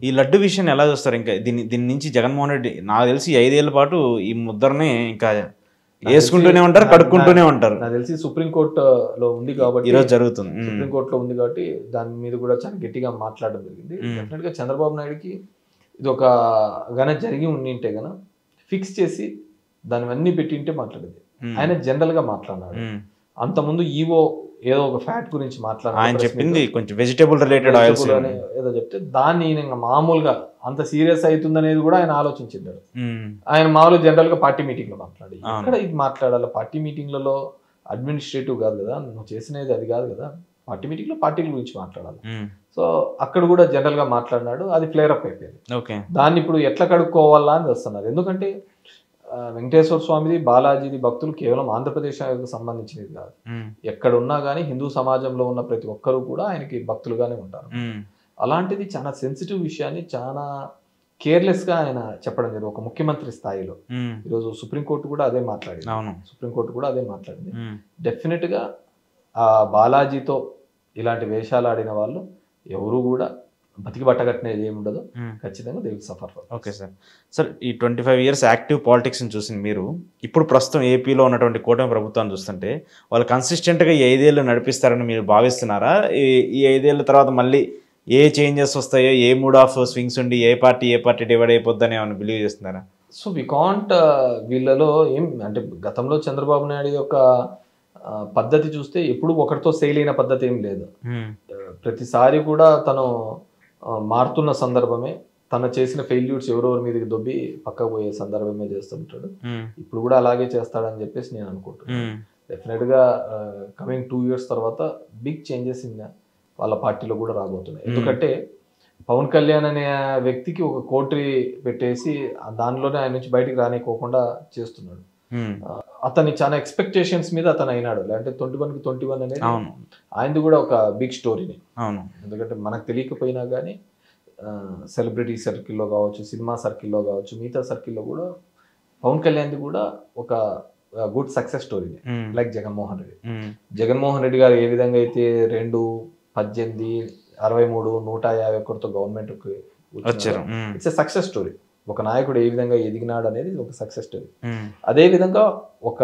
ఈ లడ్డు విషయాన్ని ఎలా చూస్తారు ఇంకా దీన్ని దీని నుంచి జగన్మోహన్ రెడ్డి నాకు తెలిసి ఈ ఐదేళ్ల పాటు ఈ ముద్దరిని ఇంకా వేసుకుంటూనే ఉంటారు నా- కడుక్కుంటూనే ఉంటారు నాకు తెలిసి సుప్రీంకోర్టు లో ఉంది కాబట్టి ఈరోజు జరుగుతుంది ఉమ్. సుప్రీంకోర్టులో ఉంది కాబట్టి దాని మీద కూడా చాలా గట్టిగా మాట్లాడడం జరిగింది మ్మ్. డెఫినెట్ గా చంద్రబాబు నాయుడుకి ఇది ఒక గన జరిగి ఉండింటే గన ఫిక్స్ చేసి దాని అన్ని పెట్టింటే మాట్లాడేది ఉమ్. ఆయన జనరల్ గా మాట్లాడినాడు ఉమ్. అంత ముందు ఈవో ఏదో ఒక ఫ్యాట్ గురించి మాట్లాడారు ఆయన చెప్పింది కొంచెం వెజిటేబుల్ రిలేటెడ్ ఆయిల్స్ ఏదో చెప్తే దాన్ని ఈయన ఇంకా మామూలుగా అంత సీరియస్ అవుతుందనేది కూడా ఆయన ఆలోచించిండాడు ఆయన మామూలు జనరల్ గా పార్టీ మీటింగ్ లో మాట్లాడి అవును. ఎక్కడ ఇది మాట్లాడాలి పార్టీ మీటింగ్లలో అడ్మినిస్ట్రేటివ్ కాదు కదా నువ్వు చేసినది అది కాదు కదా పార్టీ మీటింగ్ లో పార్టీల గురించి మాట్లాడాలి సో అక్కడ కూడా జనరల్ గా మాట్లాడినాడు అది ఫ్లేర్ అప్ అయిపోయింది ఓకే దాన్ని ఇప్పుడు ఎట్లా కడుక్కోవాలా అని వస్తున్నారు ఎందుకంటే ఆ, వెంకటేశ్వర స్వామిది బాలాజీది భక్తులు కేవలం ఆంధ్రప్రదేశ్కి సంబంధించినది కాదు ఎక్కడ ఉన్నా కానీ హిందూ సమాజంలో ఉన్న ప్రతి ఒక్కరూ కూడా ఆయనకి భక్తులుగానే ఉంటారు అలాంటిది చాలా సెన్సిటివ్ విషయాన్ని చాలా కేర్లెస్ గా ఆయన చెప్పడం జరిగింది ఒక ముఖ్యమంత్రి స్థాయిలో ఈరోజు సుప్రీంకోర్టు కూడా అదే మాట్లాడింది అవును సుప్రీంకోర్టు కూడా అదే మాట్లాడింది ఉమ్. డెఫినెట్ గా ఆ బాలాజీతో ఇలాంటి వేషాలు ఆడిన వాళ్ళు ఎవరు కూడా బతికి బట్టగట్టినది ఏమి ఉండదు ఉమ్. ఖచ్చితంగా they will suffer okay sir sir ఈ ట్వంటీ ఫైవ్ ఇయర్స్ యాక్టివ్ పాలిటిక్స్ని చూసిన మీరు ఇప్పుడు ప్రస్తుతం ఏపీలో ఉన్నటువంటి కూటమి ప్రభుత్వాన్ని చూస్తుంటే వాళ్ళు కన్సిస్టెంట్గా ఈ ఐదేళ్ళు నడిపిస్తారని మీరు భావిస్తున్నారా ఈ ఈ ఐదేళ్ళ తర్వాత మళ్ళీ ఏ చేంజెస్ వస్తాయో ఏ మూడ్ ఆఫ్ స్వింగ్స్ ఉండి ఏ పార్టీ ఏ పార్టీ డివైడ్ అయిపోద్దని ఏమైనా బిలీవ్ చేస్తున్నారా సో వి కాంట్ వీళ్ళలో ఏం అంటే గతంలో చంద్రబాబు నాయుడు యొక్క ఆ, పద్ధతి చూస్తే ఎప్పుడు ఒకరితో సెయిల్ అయిన పద్ధతి ఏం లేదు ఉమ్. ఆ, ప్రతిసారి కూడా తను ఆ, మారుతున్న సందర్భమే తను చేసిన ఫెయిల్యూర్స్ ఎవరెవరి మీదకి దొబ్బి పక్కకు పోయే సందర్భమే చేస్తుంటాడు ఉమ్. ఇప్పుడు కూడా అలాగే చేస్తాడని చెప్పేసి నేను అనుకుంటున్నాను ఉమ్. డెఫినెట్గా కమింగ్ టూ ఇయర్స్ తర్వాత బిగ్ చేంజెస్ ఇన్ వాళ్ళ పార్టీలో కూడా రాబోతున్నాయి ఎందుకంటే పవన్ కళ్యాణ్ అనే వ్యక్తికి ఒక కోటరీ పెట్టేసి ఆ దానిలోనే ఆయన నుంచి బయటికి రానికోకుండా చేస్తున్నాడు ఉమ్. ఆ, అతని చాలా ఎక్స్పెక్టేషన్స్ మీద అతను అయినాడు లేదంటే ట్వంటీ వన్కి ట్వంటీ వన్ అనేది అవును ఆయనది కూడా ఒక బిగ్ స్టోరీని అవును ఎందుకంటే మనకు తెలియకపోయినా కానీ సెలబ్రిటీ సర్కిల్లో కావచ్చు సినిమా సర్కిల్లో కావచ్చు మిగతా సర్కిల్లో కూడా పవన్ కళ్యాణ్ది కూడా ఒక గుడ్ సక్సెస్ స్టోరీని um. Like Jaganmohan Reddy um. Jaganmohan Reddy గారు ఏ విధంగా అయితే రెండు పద్దెనిమిది అరవై మూడు నూట యాభై ఒకటితో గవర్నమెంట్ వచ్చారు um. It's a success story ఒక నాయకుడు ఏ విధంగా ఎదిగినాడు అనేది ఒక సక్సెస్ స్టోరీ ఉమ్. అదే విధంగా ఒక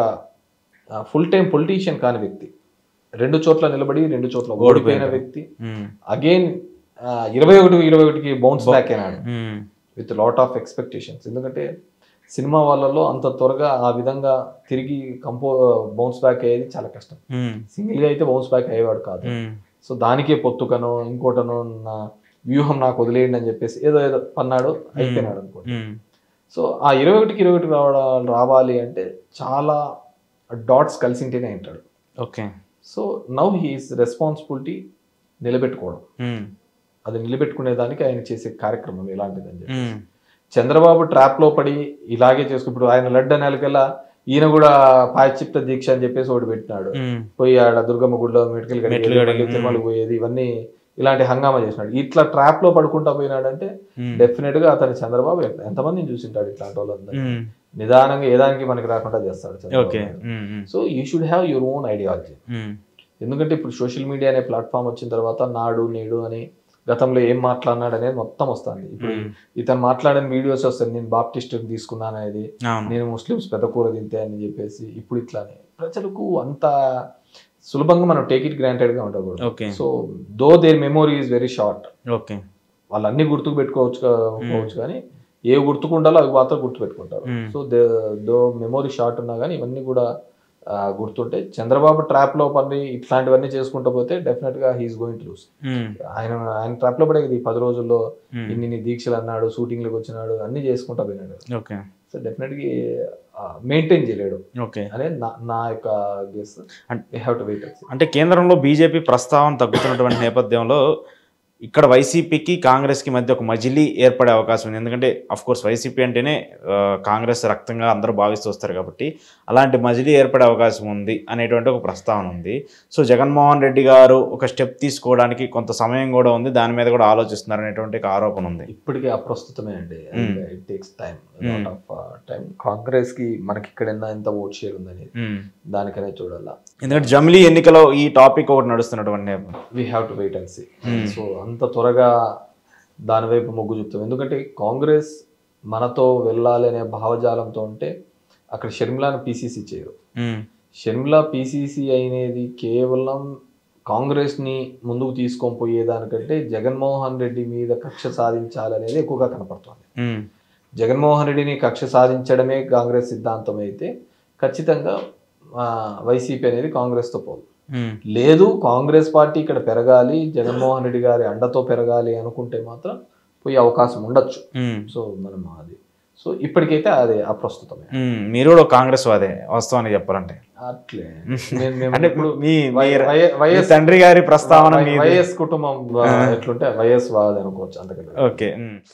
ఫుల్ టైం పొలిటీషియన్ కాని వ్యక్తి రెండు చోట్ల నిలబడి రెండు చోట్ల ఓడిపోయిన వ్యక్తి ఉమ్. అగైన్ ఇరవై ఒకటి ఇరవై ఒకటికి బౌన్స్ బ్యాక్ అయినాడు um. With lot of expectations ఎందుకంటే సినిమా వాళ్ళలో అంత త్వరగా ఆ విధంగా తిరిగి కంపో బౌన్స్ బ్యాక్ అయ్యేది చాలా కష్టం ఉమ్. సింగిల్ గా అయితే బౌన్స్ బ్యాక్ అయ్యేవాడు కాదు ఉమ్. సో దానికే పొత్తుకనో ఇంకోటనో నా వ్యూహం నాకు వదిలేయండి అని చెప్పేసి ఏదో ఏదో పన్నాడు అయిపోయినాడు అనుకోండి ఉమ్. సో ఆ ఇరవై ఒకటికి ఇరవై ఒకటి రావడం రావాలి అంటే చాలా డాట్స్ కలిసింటేనే ఉంటాడు okay so now he's responsibility నిలబెట్టుకోవడం ఉమ్. అది నిలబెట్టుకునే దానికి ఆయన చేసే కార్యక్రమం ఎలాంటిదని చెప్పి ఉమ్. చంద్రబాబు ట్రాప్ లో పడి ఇలాగే చేసుకు ఇప్పుడు ఆయన లడ్డు నెలకల్లా ఈయన కూడా పాయచిత్త దీక్ష అని చెప్పేసి ఒకటి పెట్టినాడు ఉమ్. పోయి ఆడ దుర్గమ్మ గుడిలో మెడికల్ మెట్లు కడిగి, తిరుమలకు పోయేది ఇవన్నీ ఇలాంటి హంగామా చేసినాడు ఇట్లా ట్రాప్ లో పడుకుంటా పోయినాడంటే ఉమ్. డెఫినెట్ గా అతని చంద్రబాబు ఎంత- ఎంతమందిని చూసింటాడు ఇట్లాంటి వాళ్ళందరూ ఉమ్. నిదానంగా ఏదానికి మనకి రాకుండా చేస్తాడు Chandrababu okay Naidu. Um. Um. So you should have your own ideology um. ఎందుకంటే ఇప్పుడు సోషల్ మీడియా అనే ప్లాట్ఫామ్ వచ్చిన తర్వాత నాడు నేడు అని గతంలో ఏం మాట్లాడినాడు అనేది మొత్తం వస్తుంది ఇప్పుడు ఉమ్. ఇతను మాట్లాడిన వీడియోస్ వస్తాయి నేను బాప్టిస్ట్ తీసుకున్నాను అనేది అవును నేను ముస్లిమ్స్ పెద్ద కూర తింటే అని చెప్పేసి ఇప్పుడు ఇట్లానే ప్రజలకు అంత సులభంగా మనం టేక్ ఇట్ గ్రాంటెడ్ గా ఉండకూడదు okay so though there memory is very short okay వాళ్ళు అన్ని గుర్తుకు పెట్టుకోవచ్చు కా- పోవచ్చు కానీ ఏ గుర్తుకు ఉండాలో అవి మాత్రం గుర్తు పెట్టుకుంటారు Hmm. So though memory short ఉన్నా కానీ ఇవన్నీ కూడా ఆ, గుర్తుంటే చంద్రబాబు ట్రాప్ లో పడి ఇట్లాంటివన్నీ చేసుకుంటూ పోతే డెఫినెట్ గా he's going to lose um. ఆయన ఆయన ట్రాప్ లో పడేది ఈ పది రోజుల్లో ఉమ్. ఇన్ని ఇన్ని దీక్షలు అన్నాడు షూటింగ్లకు వచ్చినాడు అన్ని చేసుకుంటా పోయినాడు ఓకే సో డెఫినెట్ గా మెయింటైన్ చేయలేడు ఓకే అనేది నా నా యొక్క guess an- we have to wait అంటే కేంద్రంలో బీజేపీ ప్రస్తావన తగ్గుతున్నటువంటి నేపథ్యంలో ఇక్కడ వైసీపీకి కాంగ్రెస్కి మధ్య ఒక మజిలీ ఏర్పడే అవకాశం ఉంది ఎందుకంటే అఫ్ కోర్స్ వైసీపీ అంటేనే ఆ, కాంగ్రెస్ రక్తంగా అందరూ భావిస్తూ వస్తారు కాబట్టి అలాంటి మజిలీ ఏర్పడే అవకాశం ఉంది అనేటువంటి ఒక ప్రస్తావన ఉంది సో జగన్మోహన్ రెడ్డి గారు ఒక స్టెప్ తీసుకోవడానికి కొంత సమయం కూడా ఉంది దాని మీద కూడా ఆలోచిస్తున్నారు అనేటువంటి ఒక ఆరోపణ ఉంది ఇప్పటికే అప్రస్తుతమే అండి Hmm. It takes time Hmm. Of time Congress కి మనకి ఇక్కడ ఎంత ఎంత ఓట్ షేర్ ఉందని ఉమ్. దానికనే చూడాలా ఎందుకంటే జమిలీ ఎన్నికలో ఈ టాపిక్ ఒకటి నడుస్తున్నటువంటి నేపథ్యం. We have to wait and see Hmm. So అంత త్వరగా దానివైపు మొగ్గు చూపుతాం ఎందుకంటే కాంగ్రెస్ మనతో వెళ్ళాలి అనే భావజాలంతో ఉంటే అక్కడ షర్మిలాను పీసీసీ చేయరు ఉమ్, షర్మిల పీసీసీ అనేది కేవలం కాంగ్రెస్ని ముందుకు తీసుకొని పోయేదానికంటే జగన్మోహన్ రెడ్డి మీద కక్ష సాధించాలనేది ఎక్కువగా కనపడుతోంది ఉమ్, జగన్మోహన్ రెడ్డిని కక్ష సాధించడమే కాంగ్రెస్ సిద్ధాంతం అయితే ఖచ్చితంగా ఆ, వైసీపీ అనేది కాంగ్రెస్తో పోదు ఉమ్, లేదు కాంగ్రెస్ పార్టీ ఇక్కడ పెరగాలి జగన్మోహన్ రెడ్డి గారి అండతో పెరగాలి అనుకుంటే మాత్రం పోయే అవకాశం ఉండొచ్చు ఉమ్, సో మనం అది సో ఇప్పటికైతే అదే అప్రస్తుతమే ఉమ్, మీరు కూడా ఒక కాంగ్రెస్ వాదే వాస్తవాన్ని చెప్పాలంటే అట్లే నేను- మేము అంటే ఇప్పుడు మీ వై- మీ- వై- మీ వైఎస్ తండ్రి గారి ప్రస్తావన వై- మీది వైఎస్ కుటుంబం ఆ, ఎట్లుంటే వైఎస్ వాది అనుకోవచ్చు అంతకంటే ఓకే ఉమ్.